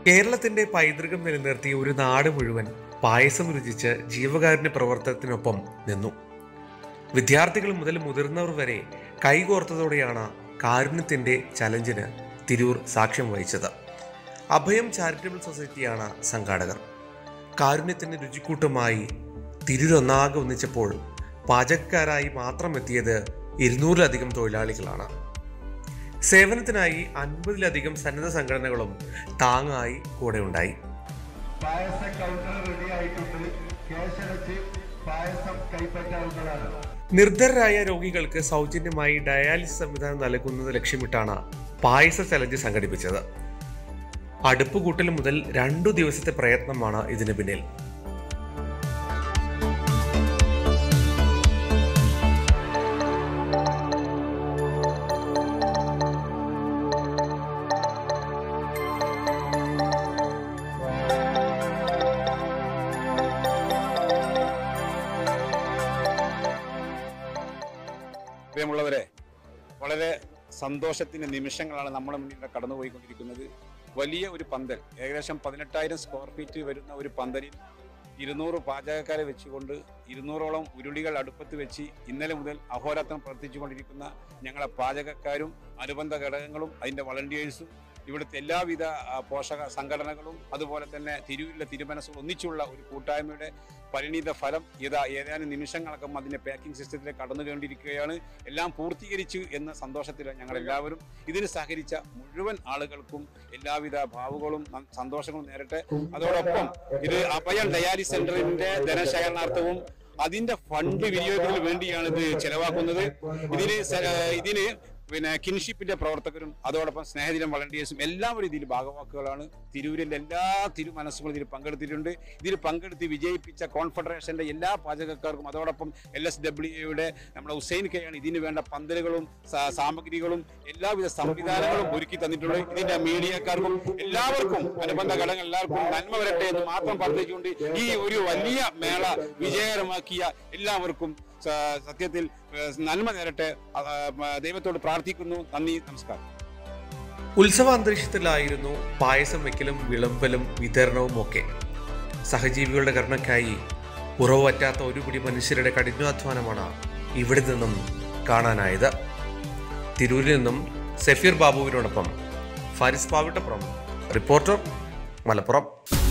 കേരളത്തിന്റെ പൈതൃകം നിലനിർത്തിയ ഒരു നാട് മുഴുവൻ പായസം രുചിച്ച് ജീവകാരുണ്യ പ്രവർത്തനത്തിനൊപ്പം നിന്നു വിദ്യാർത്ഥികൾ മുതൽ മുതിർന്നവർ വരെ കൈകോർത്തതോടെയാണ് കാരുണ്യത്തിന്റെ ചലഞ്ചിന് തിരൂർ സാക്ഷ്യം വഹിച്ചത് അഭയം ചാരിറ്റബിൾ സൊസൈറ്റിയാണ് സംഘാടകർ കാരുണ്യത്തിന്റെ രുചിക്കൂട്ടുമായി തിരൂരൊന്നാകെ ഒന്നിച്ചപ്പോൾ പാചകക്കാരായി മാത്രം എത്തിയത് ഇരുന്നൂറിലധികം തൊഴിലാളികളാണ് സേവനത്തിനായി അൻപതിലധികം സന്നദ്ധ സംഘടനകളും താങ്ങായി കൂടെ ഉണ്ടായി പായസ കൗണ്ടർ റെഡി ആയിട്ടുണ്ട് കേശടച്ച് പായസം കൈപ്പറ്റാവുന്നതാണ് നിർദ്ധരായ രോഗികൾക്ക് സൗജന്യമായി ഡയാലിസിസ് സംവിധാനം നൽകുന്നത് ലക്ഷ്യമിട്ടാണ് പായസ ചലഞ്ച് സംഘടിപ്പിച്ചത് അടുപ്പ് കൂട്ടൽ മുതൽ രണ്ടു ദിവസത്തെ പ്രയത്നമാണ് ഇതിന് പിന്നിൽ പ്രിയമുള്ളവരെ വളരെ സന്തോഷത്തിന്റെ നിമിഷങ്ങളാണ് നമ്മുടെ മുന്നിൽ കടന്നുപോയിക്കൊണ്ടിരിക്കുന്നത് വലിയ ഒരു പന്തൽ ഏകദേശം പതിനെട്ടായിരം സ്ക്വയർ ഫീറ്റ് വരുന്ന ഒരു പന്തലിൽ ഇരുന്നൂറ് പാചകക്കാരെ വെച്ചുകൊണ്ട് ഇരുന്നൂറോളം ഉരുളികൾ അടുപ്പത്ത് വെച്ച് ഇന്നലെ മുതൽ അഹോരാത്രം പ്രവർത്തിച്ചുകൊണ്ടിരിക്കുന്ന ഞങ്ങളെ പാചകക്കാരും അനുബന്ധ ഘടകങ്ങളും അതിൻ്റെ വളണ്ടിയേഴ്സും ഇവിടുത്തെ എല്ലാവിധ ആ, പോഷക സംഘടനകളും അതുപോലെ തന്നെ തിരുവിലെ തിരുമനസ്സും ഒന്നിച്ചുള്ള ഒരു കൂട്ടായ്മയുടെ പരിണിത ഫലം ഇതാ ഏതാനും നിമിഷങ്ങളൊക്കെ അതിന്റെ പാക്കിംഗ് സിസ്റ്റത്തിലേക്ക് കടന്നുകൊണ്ടിരിക്കുകയാണ് എല്ലാം പൂർത്തീകരിച്ചു എന്ന സന്തോഷത്തിലാണ് ഞങ്ങൾ എല്ലാവരും ഇതിന് സഹകരിച്ച മുഴുവൻ ആളുകൾക്കും എല്ലാവിധ ഭാവുകളും ന- സന്തോഷങ്ങളും നേരട്ടെ അതോടൊപ്പം ഇത് അഭയം ഡയാലിസ് സെന്ററിന്റെ ധനശേഖരണാർത്ഥവും അതിന്റെ ഫണ്ട് വിനിയോഗത്തിന് വേണ്ടിയാണ് ഇത് ചെലവാക്കുന്നത് ഇതിന് സ- ഇതിന് പിന്നെ കിൻഷിപ്പിന്റെ പ്രവർത്തകരും അതോടൊപ്പം സ്നേഹദിനം വളണ്ടിയേഴ്സും എല്ലാവരും ഇതിൽ ഭാഗവാക്കുകളാണ് തിരൂരിലെ എല്ലാ തിരു മനസ്സുകളും ഇതിൽ പങ്കെടുത്തിട്ടുണ്ട് ഇതിൽ പങ്കെടുത്ത് വിജയിപ്പിച്ച കോൺഫെഡറേഷന്റെ എല്ലാ പാചകക്കാർക്കും അതോടൊപ്പം എൽ എസ് ഡബ്ല്യുയുടെ നമ്മുടെ ഹുസൈൻ കെയാണ് ഇതിന് വേണ്ട പന്തലുകളും സാ- സാമഗ്രികളും എല്ലാവിധ സംവിധാനങ്ങളും ഒരുക്കി തന്നിട്ടുള്ളത് ഇതിന്റെ മീഡിയക്കാർക്കും എല്ലാവർക്കും അനുബന്ധ ഘടകങ്ങൾ എല്ലാവർക്കും നന്മ വരട്ടെ എന്ന് മാത്രം പ്രാർത്ഥിച്ചുകൊണ്ട് ഈ ഒരു വലിയ മേള വിജയകരമാക്കിയ എല്ലാവർക്കും സ- സത്യത്തിൽ ഏഹ്, നന്മ നേരട്ടെ ആ, ആ, ദൈവത്തോട് പ്രാർത്ഥിക്കുന്നു നന്ദി നമസ്കാരം ഉത്സവ അന്തരീക്ഷത്തിലായിരുന്നു പായസം വെക്കലും വിളമ്പലും വിതരണവും ഒക്കെ സഹജീവികളുടെ കരുണയ്ക്കായി ഉറവറ്റാത്ത ഒരു പിടി മനുഷ്യരുടെ കഠിനാധ്വാനമാണ് ഇവിടെ നിന്നും കാണാനായത് തിരൂരിൽ നിന്നും സഫീർ ബാബുവിനോടൊപ്പം ഫാരിസ് പാവിട്ടപ്പുറം റിപ്പോർട്ടർ മലപ്പുറം